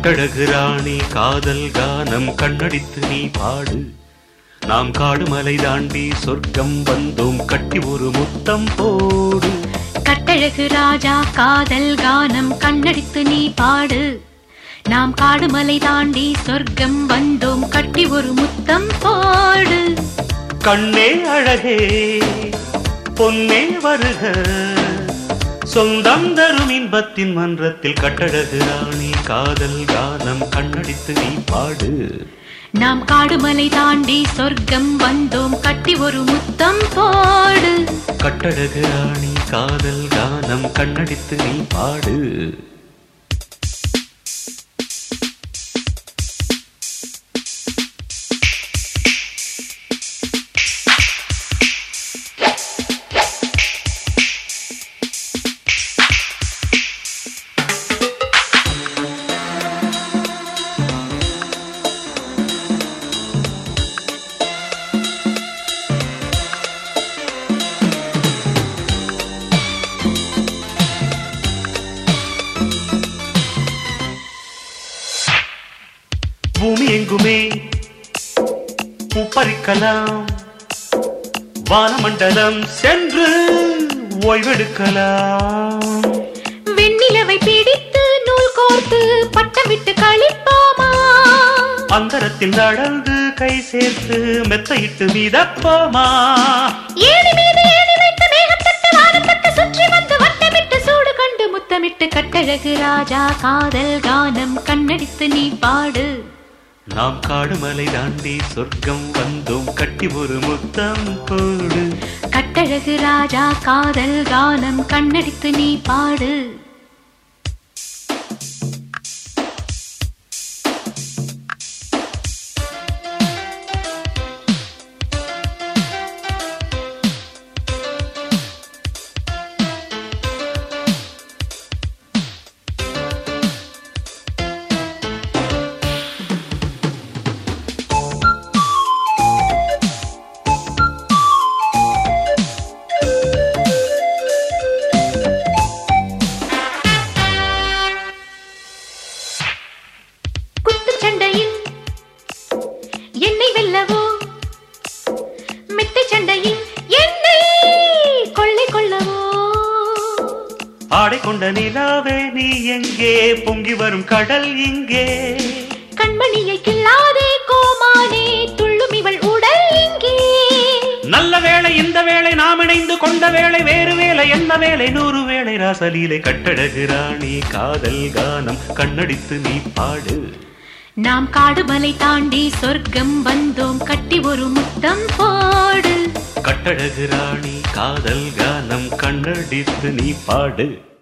கட்டழகு ராணி காதல் கானம் கண்ணடித்து நீ பாடு நாம் காடு மலை தாண்டி சொர்க்கம் வந்தோம் கட்டி ஒரு முத்தம் போடு கட்டழகு ராஜா காதல் கானம் கண்ணடித்து நீ பாடு நாம் காடுமலை தாண்டி சொர்க்கம் வந்தோம் கட்டி ஒரு முத்தம் போடு கண்ணே அழகே பொன்னே வருக சொந்தம் தரும் இன்பத்தின் மன்றத்தில் கட்டழகு ராணி காதல் கானம் கண்ணடித்து நீ பாடு நாம் காடுமலை தாண்டி சொர்க்கம் வந்தோம் கட்டி ஒரு முத்தம் போடு கட்டழகு ராணி காதல் கானம் கண்ணடித்து நீ பாடு பூமி எங்குமே பூப்பறிக்கலாம் வானமண்டலம் சென்று ஓய்வெடுக்கலாம் வெண்ணிலவை பிடித்து நூல் கோர்த்து பட்டம் விட்டு கழிப்போமா அந்தரத்தில் நடந்து கை சேர்த்து மெத்தையிட்டு மிதப்போமா ஏணி மீது ஏணி வைத்து மேகம் தட்டு வானம் தட்டு சுற்றி வந்து வட்டமிட்டு சூடு கண்டு முத்தமிட்டு கட்டழகு ராஜா காதல் கானம் கண்ணடித்து நீ பாடு நாம் காடுமலை தாண்டி சொர்க்கம் வந்தோம் கட்டி ஒரு முத்தம் போடு கட்டழகு ராஜா காதல் கானம் கண்ணடித்து நீ பாடு குத்துச் சண்டையில் என்னை வெல்லவோ மெத்தை சண்டையில் என்னை கொள்ளை கொள்ளவோ ஆடை கொண்ட நிலாவே நீ எங்கே பொங்கி வரும் கடல் இங்கே கண்மணியை கில்லாதே கோமானே துள்ளும் இவள் உடல் இங்கே நல்ல வேளை இந்த வேளை நாம் இணைந்து கொண்ட வேளை வேறு வேளை என்ன வேளை நூறு வேளை ராசலீலை கட்டழகு ராணி காதல் கானம் கண்ணடித்து நீ பாடு நாம் காடுமலை தாண்டி சொர்க்கம் வந்தோம் கட்டி ஒரு முத்தம் போடு கட்டழகு ராணி காதல் கானம் கண்ணடித்து நீ பாடு